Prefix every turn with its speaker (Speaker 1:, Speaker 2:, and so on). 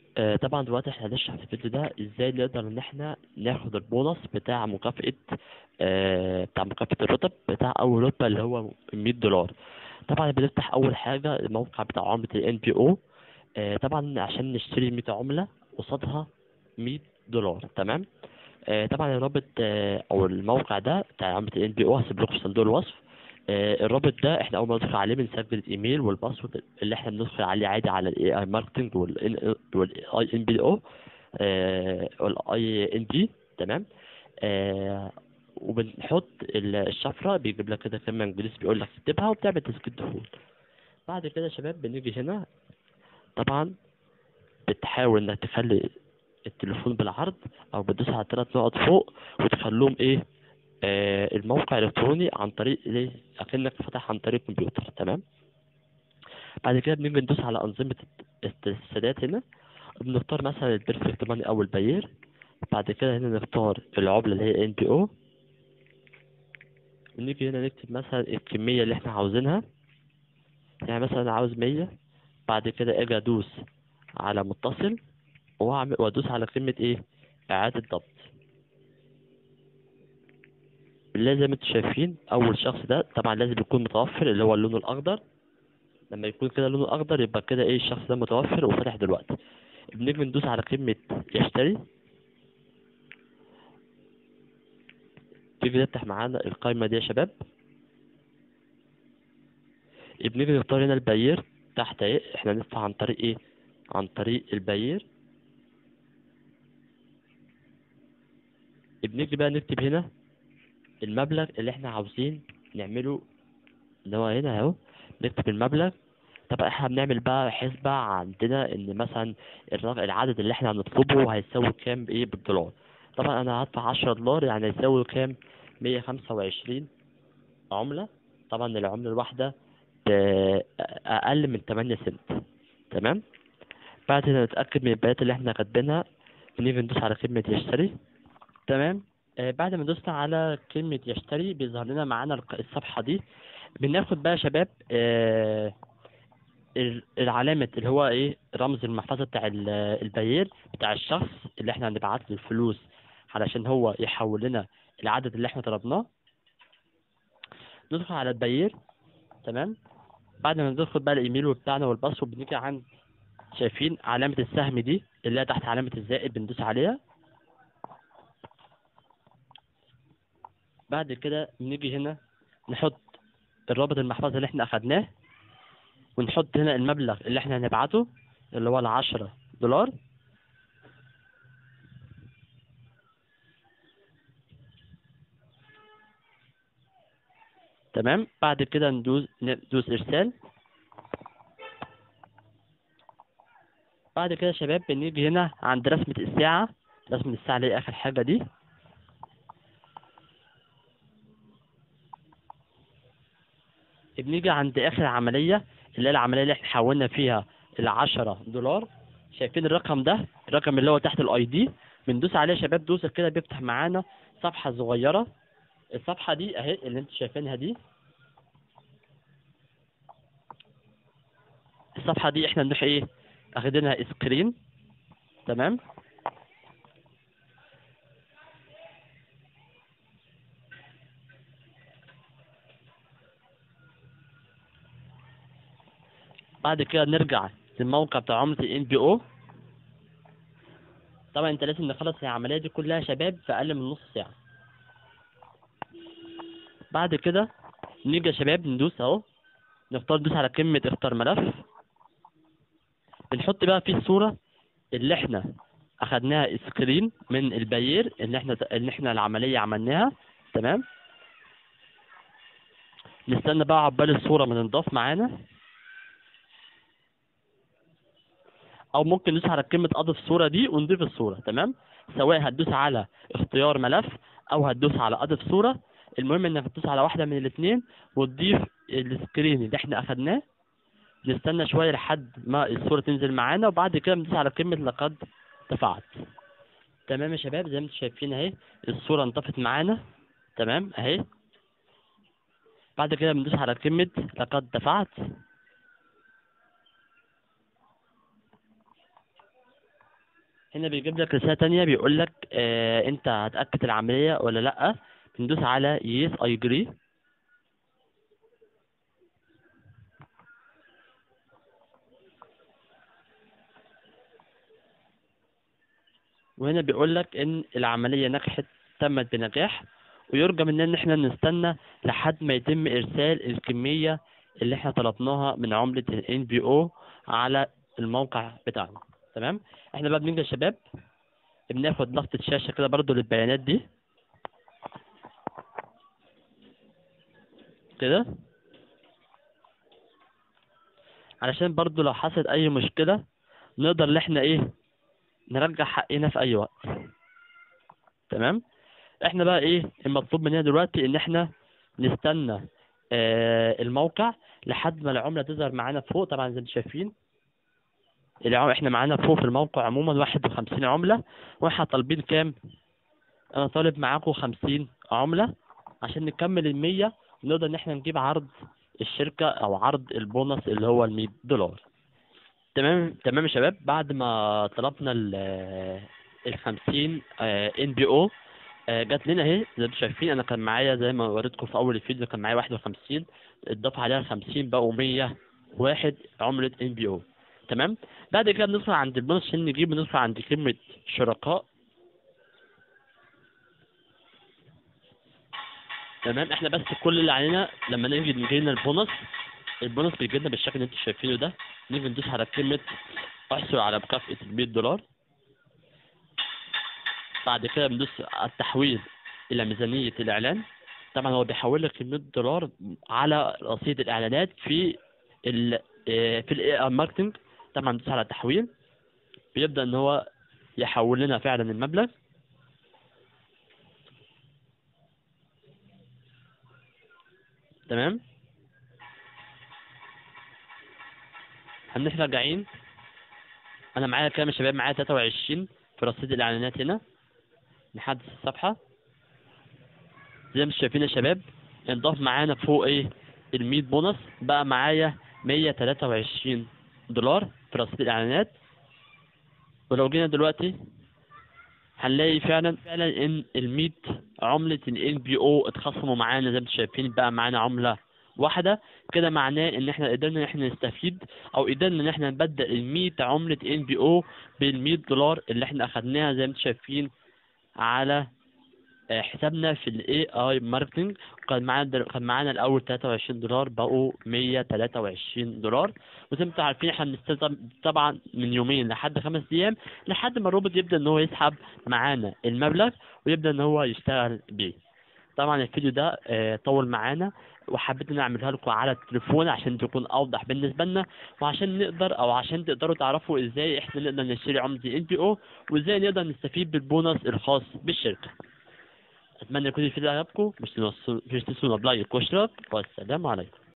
Speaker 1: آه طبعا دلوقتي احنا هنشرح في الفيديو ده ازاي نقدر ان احنا ناخد البونص بتاع مكافأة آه بتاع مكافأة الرتب بتاع اول رتبة اللي هو 100 دولار طبعا بنفتح اول حاجة الموقع بتاع عملة ال NPO آه طبعا عشان نشتري 100 عملة قصادها 100 دولار تمام آه طبعا الرابط آه او الموقع ده بتاع عملة ال NPO هسيب لكم في صندوق الوصف آه، الرابط ده احنا اول ما ندخل عليه بنسجل الايميل والباسورد اللي احنا بندخل عليه عادي على الاي اي ماركتنج والاي ان بي او والاي ان بي تمام آه، وبنحط ال- الشفره بيجيب لك كده كلمه انجليزي بيقول لك اكتبها وبتعمل تسجيل دخول بعد كده يا شباب بنيجي هنا طبعا بتحاول انك تخلي التليفون بالعرض او بتدوس على الثلاث نقط فوق وتخلوهم ايه آه الموقع الالكتروني عن طريق ايه اكنك فاتح عن طريق الكمبيوتر تمام بعد كده بنيجي ندوس على انظمه الت- السداد هنا بنختار مثلا البيرفكت ماني او البير بعد كده هنا نختار العمله اللي هي ان بي او ونيجي هنا نكتب مثلا الكميه اللي احنا عاوزينها يعني مثلا أنا عاوز 100 بعد كده اجي ادوس على متصل واعمل وادوس على كلمه ايه اعاده ضبط بالله زي ما انتم شايفين اول شخص ده طبعا لازم يكون متوفر اللي هو اللون الاخضر لما يكون كده لونه اخضر يبقى كده ايه الشخص ده متوفر وفاتح دلوقتي بنيجي ندوس على كلمة يشتري تيجي تفتح معانا القائمة دي يا شباب بنيجي نختار هنا البير تحت ايه احنا ندفع عن طريق ايه عن طريق البير بنيجي بقى نكتب هنا المبلغ اللي احنا عاوزين نعمله اللي هو هنا اهو نكتب المبلغ طب احنا بنعمل بقى حسبة عندنا ان مثلا الرق- العدد اللي احنا هنطلبه هيساوي كام بايه بالدولار طبعا انا هدفع عشرة دولار يعني هيساوي كام مية خمسة وعشرين عملة طبعا العملة الواحدة ب- اقل من تمانية سنت تمام بعد ما نتأكد من البيانات اللي احنا كاتبينها بنيجي ندوس على كلمة يشتري تمام آه بعد ما دوسنا على كلمة يشتري بيظهر لنا معانا الق- الصفحة دي بناخد بقى يا شباب آه ال- العلامة اللي هو ايه رمز المحفظة بتاع ال- البير بتاع الشخص اللي احنا هنبعت له الفلوس علشان هو يحول لنا العدد اللي احنا طلبناه ندخل على البير تمام بعد ما ندخل بقى الايميل بتاعنا والباسورد بنيجي عند شايفين علامة السهم دي اللي هي تحت علامة الزائد بندوس عليها بعد كده بنيجي هنا نحط الرابط المحفظة اللي احنا اخدناه ونحط هنا المبلغ اللي احنا هنبعته اللي هو العشرة دولار تمام بعد كده ندوس ندوس ارسال بعد كده يا شباب بنيجي هنا عند رسمة الساعة رسمة الساعة اللي هي آخر حاجة دي بنيجي عند آخر عملية اللي هي العملية اللي احنا حولنا فيها العشرة دولار شايفين الرقم ده الرقم اللي هو تحت الاي دي بندوس عليه يا شباب دوسة كده بيفتح معانا صفحة صغيرة الصفحة دي اهي اللي انتوا شايفينها دي الصفحة دي احنا نروح ايه اخدينها سكرين تمام بعد كده نرجع للموقع بتاع عملة ال NPO طبعا انت لازم نخلص العملية دي كلها يا شباب في اقل من نص ساعة بعد كده نيجي يا شباب ندوس اهو نختار ندوس على كلمة اختار ملف بنحط بقى فيه الصورة اللي احنا اخدناها سكرين من البير اللي احنا اللي احنا العملية عملناها تمام نستنى بقى عقبال الصورة ما تنضاف معانا او ممكن ندوس على كلمة اضف الصورة دي ونضيف الصورة تمام سواء هتدوس على اختيار ملف او هتدوس على اضف صورة المهم انك تدوس على واحدة من الاثنين وتضيف السكرين اللي احنا اخدناه نستنى شوية لحد ما الصورة تنزل معانا وبعد كده بندوس على كلمة لقد دفعت تمام يا شباب زي ما انتم شايفين اهي الصورة انطفت معانا تمام اهي بعد كده بندوس على كلمة لقد دفعت هنا بيجيب لك رسالة تانية بيقول لك آه انت هتأكد العملية ولا لأ بندوس على yes I agree وهنا بيقول لك ان العملية نجحت تمت بنجاح ويرجى مننا ان احنا نستنى لحد ما يتم ارسال الكمية اللي احنا طلبناها من عملة ال NBO على الموقع بتاعنا تمام احنا بقى بنيجي يا شباب بناخد ضغطة شاشة كده برضو للبيانات دي كده علشان برضو لو حصلت اي مشكلة نقدر ان احنا ايه نرجع حقنا في اي وقت تمام احنا بقى ايه المطلوب مننا دلوقتي ان احنا نستنى آه الموقع لحد ما العملة تظهر معانا فوق طبعا زي ما انتم شايفين العم... احنا معانا فوق في الموقع عموما واحد وخمسين عملة واحنا طالبين كام انا طالب معاكم خمسين عملة عشان نكمل المية ونقدر ان احنا نجيب عرض الشركة او عرض البونص اللي هو المية دولار تمام تمام يا شباب بعد ما طلبنا ال ال 50 ان بي او جات لنا اهي زي ما انتم شايفين انا كان معايا زي ما وريتكم في اول الفيديو كان معايا 51 اتضاف عليها 50 بقوا 101 عملة ان بي او تمام بعد كده بندخل عند البونص عشان نجيب بندخل عند كلمة شركاء تمام احنا بس كل اللي علينا لما نيجي نجي لنا البونص البونص بيجي لنا بالشكل اللي انتم شايفينه ده نيجي ندوس على كلمة احصل على مكافأة ال 100 دولار بعد كده بندوس على التحويل إلى ميزانية الإعلان طبعا هو بيحول لك ال 100 دولار على رصيد الإعلانات في ال اه في الاي ار ماركتنج طبعا بندوس على التحويل بيبدأ إن هو يحول لنا فعلا المبلغ تمام هنروح راجعين انا معايا كام يا شباب معايا 23 في رصيد الاعلانات هنا نحدث الصفحه زي ما شايفين يا شباب انضاف معانا فوق ايه ال 100 بونص بقى معايا 123 دولار في رصيد الاعلانات ولو جينا دلوقتي هنلاقي فعلا فعلا ان ال 100 عملة ال NBO اتخصموا معانا زي ما انتم شايفين بقى معانا عملة واحدة كده معناه ان احنا قدرنا ان احنا نستفيد او قدرنا ان احنا نبدل ال 100 عملة NBO بال 100 دولار اللي احنا اخدناها زي ما انتم شايفين على حسابنا في الاي اي ماركتنج كان معانا كان معانا الاول 23 دولار بقوا 123 دولار وزي ما انتم عارفين احنا بنستخدم طبعا من يومين لحد خمس ايام لحد ما الروبوت يبدا ان هو يسحب معانا المبلغ ويبدا ان هو يشتغل بيه طبعا الفيديو ده طول معانا وحبيت ان اعملها لكم على التليفون عشان تكون اوضح بالنسبه لنا وعشان نقدر او عشان تقدروا تعرفوا ازاي احنا نقدر نشتري عمله ال بي او وازاي نقدر نستفيد بالبونص الخاص بالشركه اتمنى يكون الفيديو عجبكم مش تنسوا لايك واشتراك والسلام عليكم